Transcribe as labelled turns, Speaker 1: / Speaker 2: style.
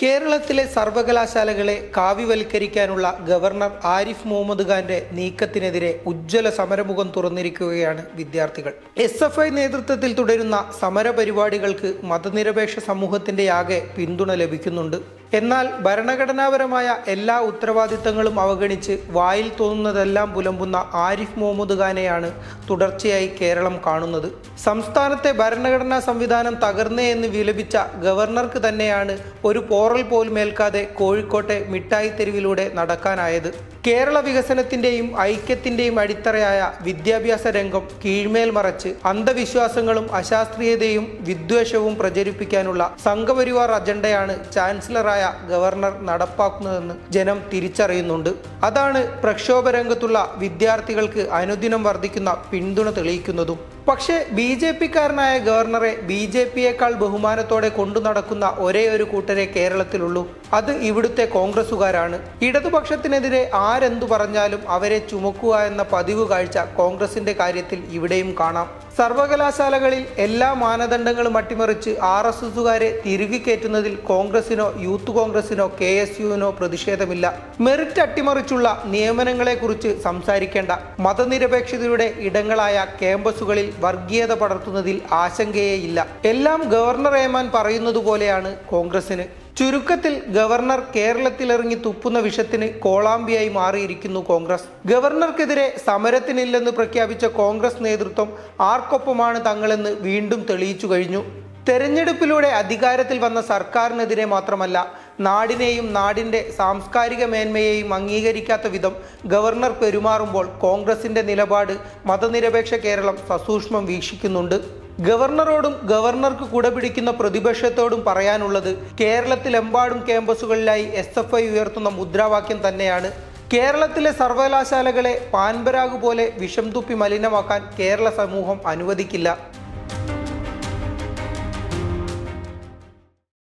Speaker 1: കേരളത്തിലെ സർവകലാശാലകളെ കാവ്യവൽക്കരിക്കാനുള്ള ഗവർണർ ആരിഫ് മുഹമ്മദ് ഖാന്റെ നീക്കത്തിനെതിരെ ഉജ്ജ്വല സമരമുഖം തുറന്നിരിക്കുകയാണ് വിദ്യാർത്ഥികൾ എസ് എഫ് ഐ നേതൃത്വത്തിൽ തുടരുന്ന സമര പരിപാടികൾക്ക് മതനിരപേക്ഷ സമൂഹത്തിന്റെ ആകെ പിന്തുണ ലഭിക്കുന്നുണ്ട് എന്നാൽ ഭരണഘടനാപരമായ എല്ലാ ഉത്തരവാദിത്തങ്ങളും അവഗണിച്ച് വായിൽ തോന്നുന്നതെല്ലാം പുലമ്പുന്ന ആരിഫ് മുഹമ്മദ് ഖാനെയാണ് തുടർച്ചയായി കേരളം കാണുന്നത് സംസ്ഥാനത്തെ ഭരണഘടനാ സംവിധാനം തകർന്നേ എന്ന് വിലപിച്ച ഗവർണർക്ക് തന്നെയാണ് ഒരു പോറൽ പോലും ഏൽക്കാതെ കോഴിക്കോട്ടെ മിഠായി തെരുവിലൂടെ നടക്കാനായത് കേരള വികസനത്തിന്റെയും ഐക്യത്തിന്റെയും അടിത്തറയായ വിദ്യാഭ്യാസ രംഗം കീഴ്മേൽ മറച്ച് അന്ധവിശ്വാസങ്ങളും അശാസ്ത്രീയതയും വിദ്വേഷവും പ്രചരിപ്പിക്കാനുള്ള സംഘപരിവാർ അജണ്ടയാണ് ചാൻസലറായ ഗവർണർ നടപ്പാക്കുന്നതെന്ന് ജനം തിരിച്ചറിയുന്നുണ്ട് അതാണ് പ്രക്ഷോഭ രംഗത്തുള്ള വിദ്യാർത്ഥികൾക്ക് അനുദിനം വർദ്ധിക്കുന്ന പിന്തുണ തെളിയിക്കുന്നതും പക്ഷേ ബി ജെ പിക്കാരനായ ഗവർണറെ ബി ജെ പിയേക്കാൾ ബഹുമാനത്തോടെ കൊണ്ടു നടക്കുന്ന ഒരേ ഒരു കൂട്ടരെ കേരളത്തിലുള്ളൂ അത് ഇവിടുത്തെ കോൺഗ്രസുകാരാണ് ഇടതുപക്ഷത്തിനെതിരെ ആരെന്തു പറഞ്ഞാലും അവരെ ചുമക്കുക എന്ന പതിവ് കാഴ്ച കോൺഗ്രസിന്റെ കാര്യത്തിൽ ഇവിടെയും കാണാം സർവകലാശാലകളിൽ എല്ലാ മാനദണ്ഡങ്ങളും അട്ടിമറിച്ച് ആർ എസ് എസുകാരെ തിരികെ കയറ്റുന്നതിൽ കോൺഗ്രസിനോ യൂത്ത് കോൺഗ്രസിനോ കെ എസ് യുവിനോ പ്രതിഷേധമില്ല മെറിറ്റ് അട്ടിമറിച്ചുള്ള നിയമനങ്ങളെക്കുറിച്ച് സംസാരിക്കേണ്ട മതനിരപേക്ഷതയുടെ ഇടങ്ങളായ ക്യാമ്പസുകളിൽ വർഗീയത പടർത്തുന്നതിൽ ആശങ്കയേയില്ല എല്ലാം ഗവർണർ ഏമാൻ പറയുന്നത് പോലെയാണ് കോൺഗ്രസിന് ചുരുക്കത്തിൽ ഗവർണർ കേരളത്തിലിറങ്ങി തുപ്പുന്ന വിഷത്തിന് കോളാമ്പിയായി മാറിയിരിക്കുന്നു കോൺഗ്രസ് ഗവർണർക്കെതിരെ സമരത്തിനില്ലെന്ന് പ്രഖ്യാപിച്ച കോൺഗ്രസ് നേതൃത്വം ആർക്കൊപ്പമാണ് തങ്ങളെന്ന് വീണ്ടും തെളിയിച്ചു കഴിഞ്ഞു തെരഞ്ഞെടുപ്പിലൂടെ അധികാരത്തിൽ വന്ന സർക്കാരിനെതിരെ മാത്രമല്ല നാടിനെയും നാടിൻ്റെ സാംസ്കാരിക മേന്മയെയും അംഗീകരിക്കാത്ത വിധം ഗവർണർ പെരുമാറുമ്പോൾ കോൺഗ്രസിന്റെ നിലപാട് മതനിരപേക്ഷ കേരളം സസൂക്ഷ്മം വീക്ഷിക്കുന്നുണ്ട് ഗവർണറോടും ഗവർണർക്ക് കുടപിടിക്കുന്ന പ്രതിപക്ഷത്തോടും പറയാനുള്ളത് കേരളത്തിലെമ്പാടും ക്യാമ്പസുകളിലായി എസ് എഫ് ഐ ഉയർത്തുന്ന മുദ്രാവാക്യം തന്നെയാണ് കേരളത്തിലെ സർവകലാശാലകളെ പാൻപരാഗ് പോലെ വിഷം തുപ്പി മലിനമാക്കാൻ കേരള സമൂഹം അനുവദിക്കില്ല